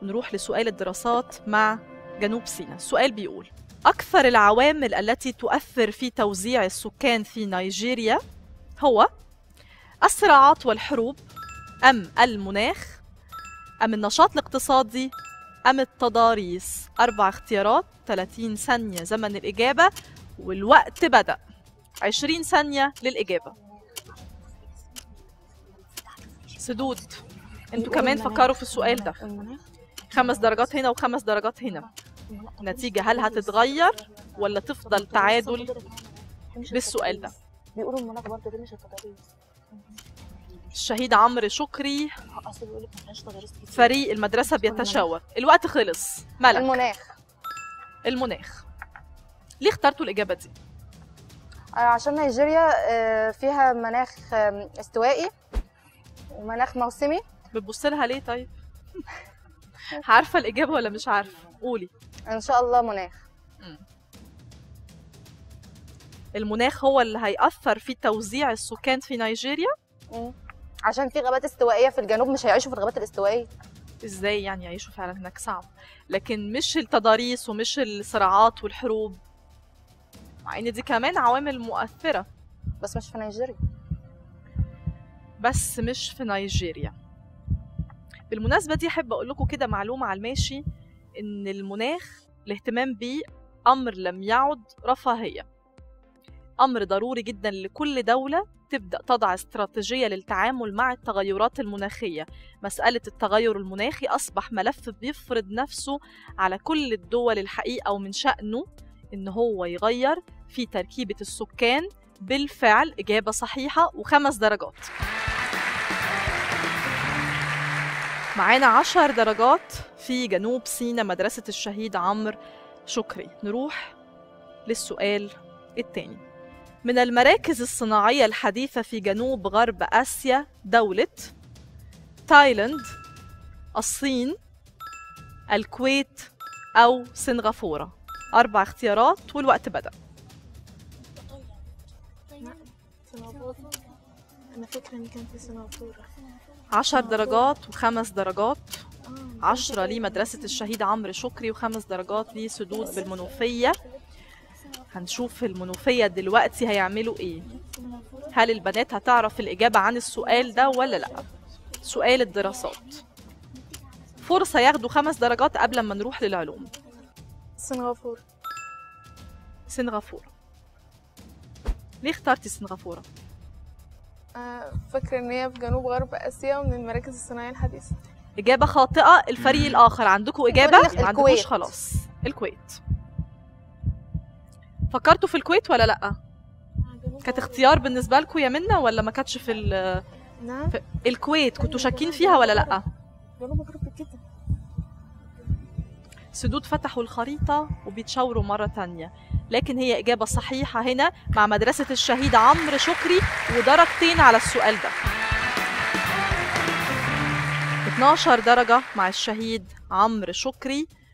نروح لسؤال الدراسات مع جنوب سيناء السؤال بيقول أكثر العوامل التي تؤثر في توزيع السكان في نيجيريا هو الصراعات والحروب أم المناخ أم النشاط الاقتصادي أم التضاريس أربع اختيارات 30 ثانية زمن الإجابة والوقت بدأ 20 ثانية للإجابة سدود انتوا كمان فكروا في السؤال ده المناخ خمس درجات هنا وخمس درجات هنا النتيجة هل هتتغير ولا تفضل تعادل بالسؤال ده بيقولوا المناخ برضه دي مش التضاريس الشهيد عمرو شكري اصل بيقول لك ما فيهاش تضاريس كتير فريق المدرسة بيتشاور الوقت خلص ملك المناخ المناخ ليه اخترتوا الإجابة دي؟ آه، عشان نيجيريا آه، فيها مناخ آم، استوائي ومناخ موسمي بتبص لها ليه طيب؟ عارفة الإجابة ولا مش عارفة؟ قولي ان شاء الله مناخ المناخ هو اللي هيأثر في توزيع السكان في نيجيريا؟ مم. عشان في غابات استوائيه في الجنوب مش هيعيشوا في الغابات الاستوائيه ازاي يعني يعيشوا فعلا هناك صعب لكن مش التضاريس ومش الصراعات والحروب مع ان دي كمان عوامل مؤثرة بس مش في نيجيريا بس مش في نيجيريا بالمناسبة دي أحب أقول لكم كده معلومة على الماشي إن المناخ الاهتمام بيه أمر لم يعد رفاهية أمر ضروري جدا لكل دولة تبدأ تضع استراتيجية للتعامل مع التغيرات المناخية مسألة التغير المناخي أصبح ملف بيفرض نفسه على كل الدول الحقيقة ومن شأنه إن هو يغير في تركيبة السكان بالفعل إجابة صحيحة وخمس درجات معانا عشر درجات في جنوب سيناء مدرسة الشهيد عمرو شكري نروح للسؤال الثاني من المراكز الصناعية الحديثة في جنوب غرب آسيا دولة تايلاند الصين الكويت أو سنغافورة أربع اختيارات والوقت بدأ انا فاكره ان كان في سنغافوره عشر درجات وخمس درجات عشرة لمدرسة الشهيد عمرو شكري وخمس درجات لسدود بالمنوفية هنشوف المنوفية دلوقتي هيعملوا ايه هل البنات هتعرف الإجابة عن السؤال ده ولا لأ سؤال الدراسات فرصة ياخدوا خمس درجات قبل ما نروح للعلوم سنغافوره سنغافورة ليه اخترتي سنغافورة؟ آه، فاكره ان هي في جنوب غرب اسيا ومن المراكز الصناعيه الحديثه إجابة خاطئة الفريق الآخر عندكم إجابة؟ لك ما عندكوش الكويت. خلاص الكويت فكرتوا في الكويت ولا لأ؟ كانت اختيار بالنسبة لكم يا منى ولا ما كانتش في ال- نعم في الكويت كنتوا شاكين فيها ولا لأ؟ جنوب غرب كده سدود فتحوا الخريطة وبيتشاوروا مرة تانية لكن هي إجابة صحيحة هنا مع مدرسة الشهيد عمرو شكري ودرجتين على السؤال ده 12 درجة مع الشهيد عمرو شكري